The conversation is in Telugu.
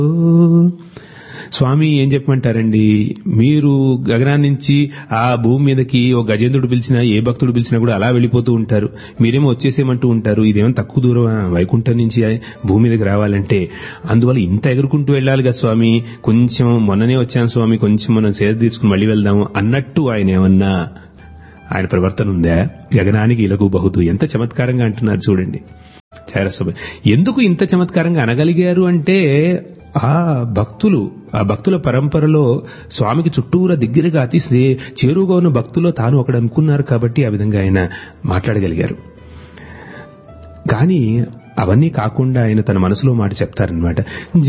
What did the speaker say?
స్వామి ఏం చెప్పమంటారండి మీరు గగనాన్ని నుంచి ఆ భూమి మీదకి ఓ గజేంద్రుడు పిలిచినా ఏ భక్తుడు పిలిచినా కూడా అలా వెళ్ళిపోతూ ఉంటారు మీరేమో వచ్చేసేమంటూ ఉంటారు ఇదేమో తక్కువ దూరం వైకుంఠం నుంచి భూమి మీదకి రావాలంటే అందువల్ల ఇంత ఎగురుకుంటూ వెళ్ళాలి కదా స్వామి కొంచెం మొన్ననే వచ్చాను స్వామి కొంచెం మనం సేద తీసుకుని మళ్ళీ వెళ్దాము అన్నట్టు ఆయన ఏమన్నా ఆయన ప్రవర్తన ఉందా గగనానికి ఇలగు బహుదు ఎంత చమత్కారంగా అంటున్నారు చూడండి చారసభ ఎందుకు ఇంత చమత్కారంగా అనగలిగారు అంటే ఆ భక్తులు ఆ భక్తుల పరంపరలో స్వామికి చుట్టూరా దగ్గరగా అతి స్నే- చేరువుగా ఉన్న భక్తుల్లో తాను ఒకడు అనుకున్నారు కాబట్టి ఆ విధంగా ఆయన మాట్లాడగలిగారు కానీ అవన్నీ కాకుండా ఆయన తన మనసులో మాట చెప్తారనమాట